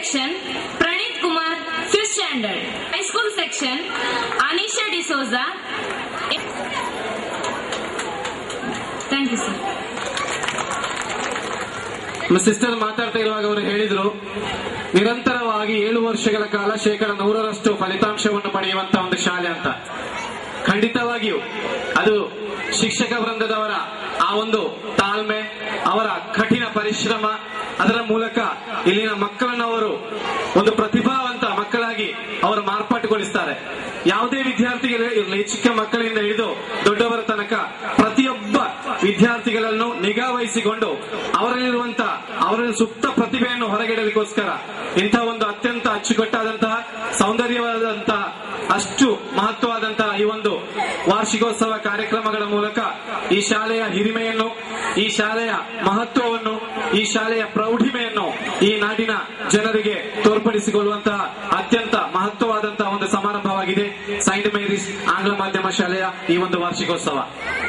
section, Pranit Kumar, 5th standard. High school section, Anisha D'Souza. Thank you, sir. ನಮ್ಮ sister ಮಾತಾಡ್ತಾ ಇರುವಾಗ ಅವರು ಹೇಳಿದ್ರು ನಿರಂತರವಾಗಿ ಏಳು ವರ್ಷಗಳ ಕಾಲ ಶೇಕಡ ನೂರರಷ್ಟು ಫಲಿತಾಂಶವನ್ನು ಪಡೆಯುವಂತ ಒಂದು ಶಾಲೆ ಅಂತ ಖಂಡಿತವಾಗಿಯೂ ಅದು ಶಿಕ್ಷಕ ವೃಂದದವರ ಆ ಒಂದು ತಾಳ್ಮೆ ಅವರ ಕಠಿಣ ಪರಿಶ್ರಮ ಅದರ ಮೂಲಕ ಇಲ್ಲಿನ ಮಕ್ಕಳನ್ನು ಅವರು ಒಂದು ಪ್ರತಿಭಾವಂತ ಮಕ್ಕಳಾಗಿ ಅವರು ಮಾರ್ಪಾಟುಗೊಳಿಸ್ತಾರೆ ಯಾವುದೇ ವಿದ್ಯಾರ್ಥಿಗೆ ಇರಲಿ ಚಿಕ್ಕ ಮಕ್ಕಳಿಂದ ಹಿಡಿದು ದೊಡ್ಡವರ ತನಕ ಪ್ರತಿಯೊಬ್ಬ ವಿದ್ಯಾರ್ಥಿಗಳನ್ನು ನಿಗಾ ವಹಿಸಿಕೊಂಡು ಅವರಲ್ಲಿರುವಂತ ಅವರ ಸುಪ್ತ ಪ್ರತಿಭೆಯನ್ನು ಹೊರಗಿಡಲಿಕ್ಕೋಸ್ಕರ ಇಂಥ ಒಂದು ಅತ್ಯಂತ ಅಚ್ಚುಕಟ್ಟಾದಂತಹ ಸೌಂದರ್ಯವಾದಂತಹ ಅಷ್ಟು ಮಹತ್ವವಾದಂತಹ ಈ ಒಂದು ವಾರ್ಷಿಕೋತ್ಸವ ಕಾರ್ಯಕ್ರಮಗಳ ಮೂಲಕ ಈ ಶಾಲೆಯ ಹಿರಿಮೆಯನ್ನು ಈ ಶಾಲೆಯ ಮಹತ್ವವನ್ನು ಈ ಶಾಲೆಯ ಪ್ರೌಢಿಮೆಯನ್ನು ಈ ನಾಡಿನ ಜನರಿಗೆ ತೋರ್ಪಡಿಸಿಕೊಳ್ಳುವಂತಹ ಅತ್ಯಂತ ಮಹತ್ವವಾದಂತಹ ಒಂದು ಸಮಾರಂಭವಾಗಿದೆ ಸೈಂಟ್ ಮೇರೀಸ್ ಆಂಗ್ಲ ಮಾಧ್ಯಮ ಶಾಲೆಯ ಈ ಒಂದು ವಾರ್ಷಿಕೋತ್ಸವ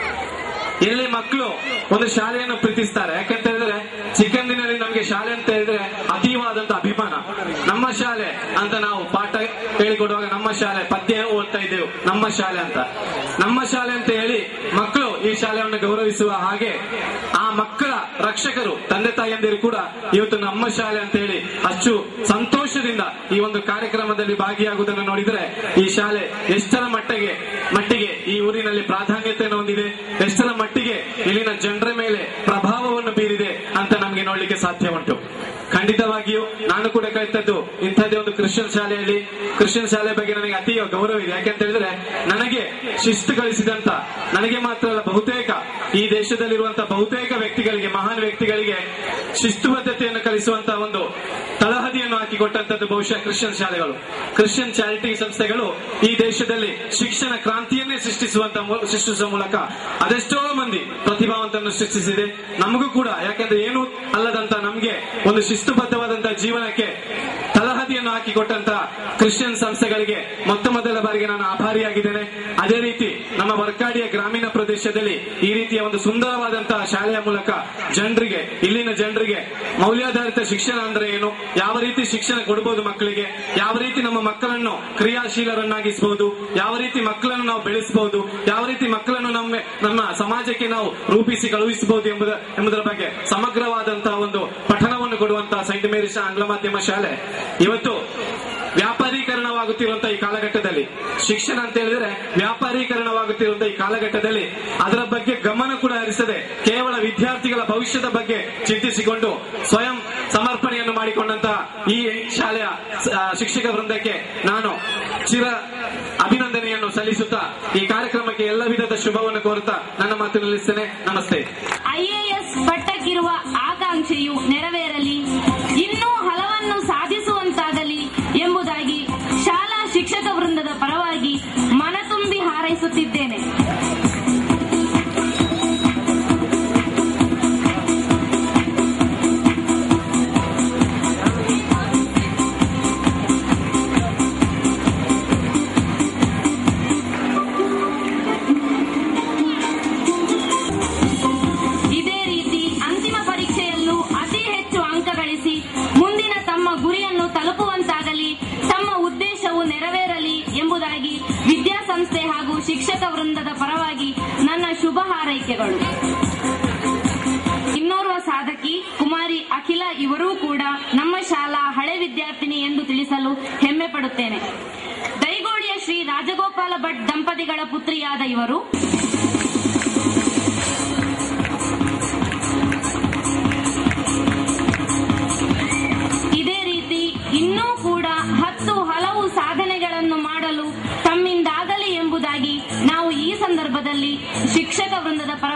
ಎಲ್ಲಿ ಮಕ್ಕಳು ಒಂದು ಶಾಲೆಯನ್ನು ಪ್ರೀತಿಸ್ತಾರೆ ಯಾಕಂತ ಹೇಳಿದ್ರೆ ಚಿಕ್ಕಂದಿನಲ್ಲಿ ನಮಗೆ ಶಾಲೆ ಅಂತ ಹೇಳಿದ್ರೆ ಅತೀವಾದಂತ ಅಭಿಮಾನ ನಮ್ಮ ಶಾಲೆ ಅಂತ ನಾವು ಪಾಠ ಹೇಳಿಕೊಡುವಾಗ ನಮ್ಮ ಶಾಲೆ ಪದ್ಯ ಓದ್ತಾ ಇದ್ದೇವೆ ನಮ್ಮ ಶಾಲೆ ಅಂತ ನಮ್ಮ ಶಾಲೆ ಅಂತ ಹೇಳಿ ಮಕ್ಕಳು ಈ ಶಾಲೆಯನ್ನು ಗೌರವಿಸುವ ಹಾಗೆ ಆ ಮಕ್ಕಳ ರಕ್ಷಕರು ತಂದೆ ತಾಯಿಯಂದಿರು ಕೂಡ ಇವತ್ತು ನಮ್ಮ ಶಾಲೆ ಅಂತ ಹೇಳಿ ಅಷ್ಟು ಸಂತೋಷದಿಂದ ಈ ಒಂದು ಕಾರ್ಯಕ್ರಮದಲ್ಲಿ ಭಾಗಿಯಾಗುವುದನ್ನು ನೋಡಿದ್ರೆ ಈ ಶಾಲೆ ಎಷ್ಟರ ಮಟ್ಟಿಗೆ ಮಟ್ಟಿಗೆ ಈ ಊರಿನಲ್ಲಿ ಪ್ರಾಧಾನ್ಯತೆಯನ್ನು ಹೊಂದಿದೆ ಎಷ್ಟರ ಮಟ್ಟಿಗೆ ಇಲ್ಲಿನ ಜನರ ಮೇಲೆ ಪ್ರಭಾವವನ್ನು ಬೀರಿದೆ ಅಂತ ನಮಗೆ ನೋಡ್ಲಿಕ್ಕೆ ಸಾಧ್ಯ ಉಂಟು ಖಂಡಿತವಾಗಿಯೂ ನಾನು ಕೂಡ ಕಲಿತದ್ದು ಇಂಥದ್ದೇ ಒಂದು ಕ್ರಿಶ್ಚಿಯನ್ ಶಾಲೆಯಲ್ಲಿ ಕ್ರಿಶ್ಚಿಯನ್ ಶಾಲೆ ಬಗ್ಗೆ ನನಗೆ ಅತಿ ಗೌರವ ಇದೆ ಯಾಕೆಂತ ಹೇಳಿದ್ರೆ ನನಗೆ ಶಿಸ್ತು ಕಲಿಸಿದಂತ ನನಗೆ ಮಾತ್ರ ಅಲ್ಲ ಬಹುತೇಕ ಈ ದೇಶದಲ್ಲಿರುವಂತಹ ಬಹುತೇಕ ವ್ಯಕ್ತಿಗಳಿಗೆ ಮಹಾನ್ ವ್ಯಕ್ತಿಗಳಿಗೆ ಶಿಸ್ತುಬದ್ಧತೆಯನ್ನು ಕಲಿಸುವಂತಹ ಒಂದು ತಳಹದಿಯನ್ನು ಹಾಕಿಕೊಟ್ಟಂತದ್ದು ಬಹುಶಃ ಕ್ರಿಶ್ಚಿಯನ್ ಶಾಲೆಗಳು ಕ್ರಿಶ್ಚಿಯನ್ ಚಾರಿಟಿ ಸಂಸ್ಥೆಗಳು ಈ ದೇಶದಲ್ಲಿ ಶಿಕ್ಷಣ ಕ್ರಾಂತಿಯನ್ನೇ ಸೃಷ್ಟಿಸುವಂತ ಮೂ- ಸೃಷ್ಟಿಸುವ ಮೂಲಕ ಅದೆಷ್ಟೋ ಮಂದಿ ಪ್ರತಿಭಾವಂತರನ್ನು ಸೃಷ್ಟಿಸಿದೆ ನಮಗೂ ಕೂಡ ಯಾಕಂದ್ರೆ ಏನು ಅಲ್ಲದಂತ ನಮ್ಗೆ ಒಂದು ಶಿಸ್ತುಬದ್ಧವಾದಂತಹ ಜೀವನಕ್ಕೆ ತಳಹದಿಯನ್ನು ಹಾಕಿಕೊಟ್ಟಂತಹ ಕ್ರಿಶ್ಚಿಯನ್ ಸಂಸ್ಥೆಗಳಿಗೆ ಮೊತ್ತ ಮೊದಲ ಬಾರಿಗೆ ನಾನು ಆಭಾರಿಯಾಗಿದ್ದೇನೆ ಅದೇ ರೀತಿ ನಮ್ಮ ವರ್ಕಾಡಿಯ ಗ್ರಾಮೀಣ ಪ್ರದೇಶದಲ್ಲಿ ಈ ರೀತಿಯ ಒಂದು ಸುಂದರವಾದಂತಹ ಶಾಲೆಯ ಮೂಲಕ ಜನರಿಗೆ ಇಲ್ಲಿನ ಜನರಿಗೆ ಮೌಲ್ಯಾಧಾರಿತ ಶಿಕ್ಷಣ ಅಂದ್ರೆ ಏನು ಯಾವ ರೀತಿ ಶಿಕ್ಷಣ ಕೊಡಬಹುದು ಮಕ್ಕಳಿಗೆ ಯಾವ ರೀತಿ ನಮ್ಮ ಮಕ್ಕಳನ್ನು ಕ್ರಿಯಾಶೀಲರನ್ನಾಗಿಸಬಹುದು ಯಾವ ರೀತಿ ಮಕ್ಕಳನ್ನು ನಾವು ಬೆಳೆಸಬಹುದು ಯಾವ ರೀತಿ ಮಕ್ಕಳನ್ನು ನಮ್ಮ ನಮ್ಮ ಸಮಾಜಕ್ಕೆ ನಾವು ರೂಪಿಸಿ ಕಳುಹಿಸಬಹುದು ಎಂಬುದ ಎಂಬುದರ ಬಗ್ಗೆ ಸಮಗ್ರವಾದಂತಹ ಒಂದು ಪಠಣವನ್ನು ಕೊಡುವಂತಹ ಸೈಂಟ್ ಮೇರಿಸ್ ಆಂಗ್ಲ ಮಾಧ್ಯಮ ಶಾಲೆ ಇವತ್ತು ವ್ಯಾಪಾರೀಕರಣವಾಗುತ್ತಿರುವಂತಹ ಈ ಕಾಲಘಟ್ಟದಲ್ಲಿ ಶಿಕ್ಷಣ ಅಂತ ಹೇಳಿದ್ರೆ ವ್ಯಾಪಾರೀಕರಣವಾಗುತ್ತಿರುವಂತಹ ಈ ಕಾಲಘಟ್ಟದಲ್ಲಿ ಅದರ ಬಗ್ಗೆ ಗಮನ ಕೂಡ ಹರಿಸದೆ ಕೇವಲ ವಿದ್ಯಾರ್ಥಿಗಳ ಭವಿಷ್ಯದ ಬಗ್ಗೆ ಚಿಂತಿಸಿಕೊಂಡು ಸ್ವಯಂ ಸಮರ್ಪಣೆಯನ್ನು ಮಾಡಿಕೊಂಡಂತಹ ಈ ಶಾಲೆಯ ಆ, ಶಿಕ್ಷಕ ವೃಂದಕ್ಕೆ ನಾನು ಚಿರ ಅಭಿನಂದನೆಯನ್ನು ಸಲ್ಲಿಸುತ್ತಾ ಈ ಕಾರ್ಯಕ್ರಮಕ್ಕೆ ಎಲ್ಲ ವಿಧದ ಶುಭವನ್ನು ಕೋರುತ್ತಾ ನನ್ನ ಮಾತು ನಿಲ್ಲಿಸ್ತೇನೆ ನಮಸ್ತೆ ಐಎಎಸ್ ಪಟ್ಟಕ್ಕಿರುವ ಆಕಾಂಕ್ಷೆಯು ನೆರವೇರಲಿ ಇನ್ನೂ ಹಲವನ್ನು ಸಾಧಿಸುವಂತಾಗಲಿ ಎಂಬುದಾಗಿ ಶಾಲಾ ಶಿಕ್ಷಕ ವೃಂದದ ಪರವಾಗಿ ಮನತುಂಬಿ ಹಾರೈಸುತ್ತಿದ್ದೇನೆ ಇದೇ ರೀತಿ ಅಂತಿಮ ಪರೀಕ್ಷೆಯಲ್ಲೂ ಅತಿ ಹೆಚ್ಚು ಅಂಕ ಗಳಿಸಿ ಮುಂದಿನ ತಮ್ಮ ಗುರಿಯನ್ನು ತಲುಪುವಂತಾಗಲಿ ತಮ್ಮ ಉದ್ದೇಶವು ನೆರವೇರಲಿ ಎಂಬುದಾಗಿ ವಿದ್ಯಾಸಂಸ್ಥೆ ಹಾಗೂ ಶಿಕ್ಷಕ ವೃಂದದ ಪರವಾಗಿ ನನ್ನ ಶುಭ ಹಾರೈಕೆಗಳು ಇನ್ನೋರ್ವ ಸಾಧಕಿ ಕುಮಾರಿ ಅಖಿಲ ಇವರೂ ಕೂಡ ನಮ್ಮ ಶಾಲಾ ಹಳೆ ವಿದ್ಯಾರ್ಥಿನಿ ಎಂದು ತಿಳಿಸಲು ಹೆಮ್ಮೆ ಪಡುತ್ತೇನೆ ದೈಗೋಡಿಯ ಶ್ರೀ ರಾಜಗೋಪಾಲ ಭಟ್ ದಂಪತಿಗಳ ಪುತ್ರಿಯಾದ ಇವರು ಇದೇ ರೀತಿ ಇನ್ನೂ ಕೂಡ ಹತ್ತು ಹಲವು ಸಾಧನೆಗಳನ್ನು ಮಾಡಲು ತಮ್ಮಿಂದಾಗಲಿ ಎಂಬುದಾಗಿ ನಾವು ಈ ಸಂದರ್ಭದಲ್ಲಿ ಶಿಕ್ಷಕ ವೃಂದದ ಪರ